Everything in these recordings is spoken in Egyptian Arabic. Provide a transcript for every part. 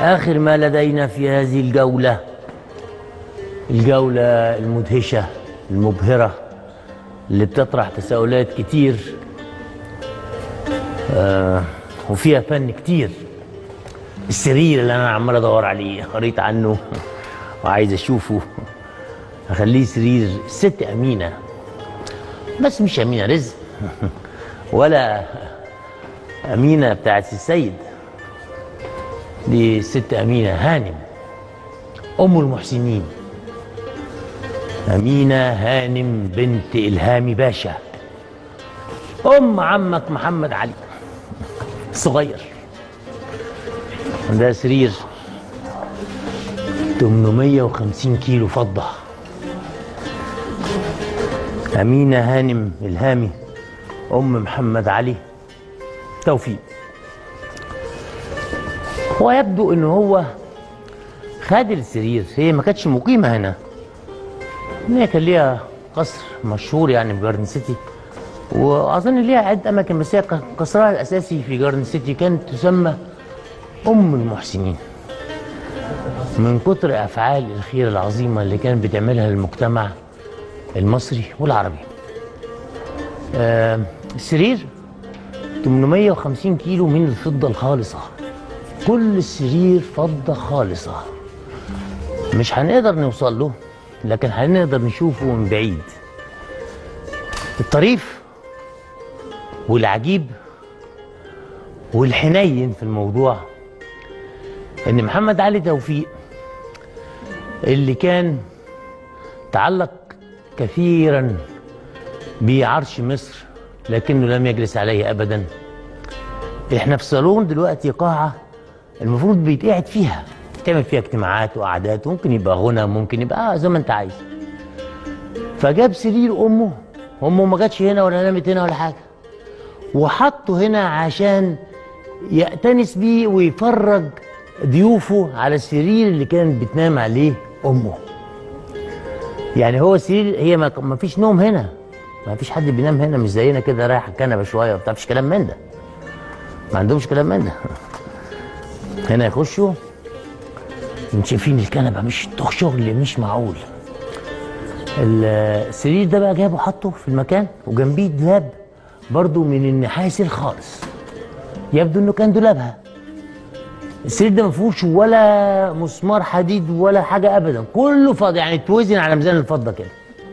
آخر ما لدينا في هذه الجولة الجولة المدهشة المبهرة اللي بتطرح تساؤلات كتير آه وفيها فن كتير السرير اللي أنا عمال أدور عليه قريت عنه وعايز أشوفه أخليه سرير ست أمينة بس مش أمينة رزق ولا أمينة بتاعت السيد دي ست أمينة هانم أم المحسنين أمينة هانم بنت إلهامي باشا أم عمك محمد علي الصغير ده سرير 850 كيلو فضة أمينة هانم إلهامي أم محمد علي توفيق هو يبدو ان هو خد السرير هي ما كانتش مقيمه هنا ان هي كان ليها قصر مشهور يعني في جاردن سيتي واظن ليها عده اماكن بس هي قصرها الاساسي في جاردن سيتي كانت تسمى ام المحسنين من كتر افعال الخير العظيمه اللي كانت بتعملها للمجتمع المصري والعربي آه السرير 850 كيلو من الفضه الخالصه كل السرير فضة خالصة مش هنقدر نوصل له لكن هنقدر نشوفه من بعيد الطريف والعجيب والحنين في الموضوع ان محمد علي توفيق اللي كان تعلق كثيرا بعرش مصر لكنه لم يجلس عليه ابدا احنا في صالون دلوقتي قاعه المفروض بيتقعد فيها تعمل فيها اجتماعات وقعدات ممكن يبقى غنى ممكن يبقى آه زي ما انت عايز فجاب سرير امه امه ما جاتش هنا ولا نامت هنا ولا حاجه وحطه هنا عشان يأتنس بيه ويفرج ضيوفه على السرير اللي كانت بتنام عليه امه يعني هو السرير هي ما فيش نوم هنا ما فيش حد بينام هنا مش زينا كده رايح الكنبه شويه وبتاع مفيش كلام من ده ما عندهمش كلام من ده هنا يخشوا انتوا شايفين الكنبه مش شغل مش معقول السرير ده بقى جابه حطه في المكان وجنبيه دولاب برضو من النحاس الخالص يبدو انه كان دولابها السرير ده ما فيهوش ولا مسمار حديد ولا حاجه ابدا كله فاضي يعني توزن على ميزان الفضه كده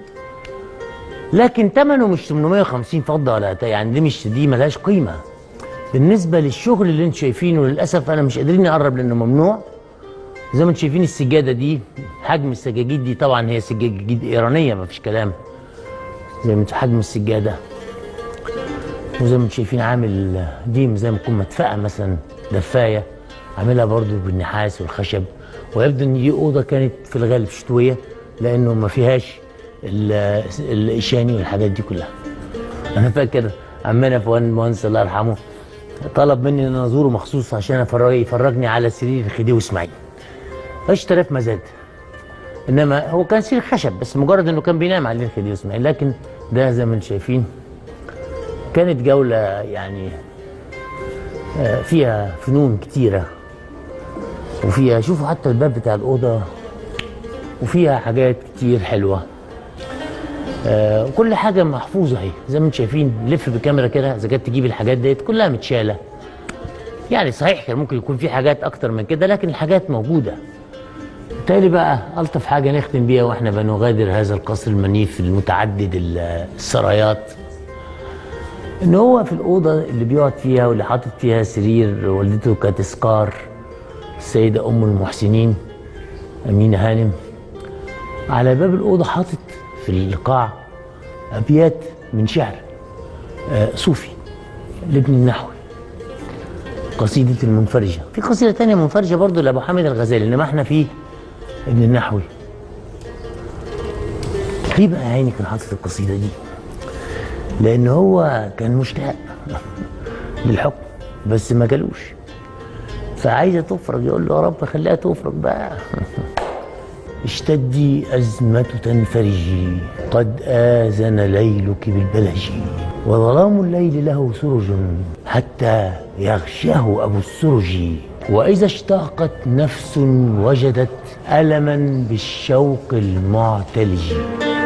لكن ثمنه مش 850 فضه ولا يعني دي مش دي ملهاش قيمه بالنسبه للشغل اللي انتم شايفينه للاسف انا مش قادرين نقرب لانه ممنوع زي ما انتم شايفين السجاده دي حجم السجاجيد دي طبعا هي سجاجيد ايرانيه ما فيش كلام زي ما انتم حجم السجاده وزي ما انتم شايفين عامل دي زي ما تكون مدفأه مثلا دفايه عاملها برضو بالنحاس والخشب ويبدو ان دي اوضه كانت في الغالب شتويه لانه ما فيهاش الاشاني والحاجات دي كلها انا فاكر عمنا فؤاد المهندس الله يرحمه طلب مني ان انا ازوره مخصوص عشان افرج يفرجني على سرير خديوي اسماعيل اشتراه في مزاد انما هو كان سرير خشب بس مجرد انه كان بينام عليه خديوي اسماعيل لكن ده زي ما انتم شايفين كانت جوله يعني فيها فنون كتيره وفيها شوفوا حتى الباب بتاع الاوضه وفيها حاجات كتير حلوه آه وكل حاجه محفوظه اهي زي ما انتم شايفين لف بالكاميرا كده اذا كانت تجيب الحاجات ديت كلها متشاله يعني صحيح كان ممكن يكون في حاجات اكتر من كده لكن الحاجات موجوده بالتالي بقى الطف حاجه نختم بيها واحنا بنغادر هذا القصر المنيف المتعدد السرايات ان هو في الاوضه اللي بيقعد فيها واللي حاطط فيها سرير والدته كتذكار السيده ام المحسنين امينه هانم على باب الاوضه حاطط في القاع ابيات من شعر آه صوفي لابن النحوي قصيدة المنفرجة في قصيدة تانية منفرجة برضو لأبو حامد الغزالي إنما إحنا في ابن النحوي ليه بقى يا عيني كان حاطط القصيدة دي لأن هو كان مشتاق للحكم بس ما جالوش فعايزة تفرج يقول له يا رب خليها تفرج بقى اشتدي أزمة تنفرجي قد آذن ليلك بالبلج وظلام الليل له سرج حتى يغشاه أبو السرج وإذا اشتاقت نفس وجدت ألما بالشوق المعتلج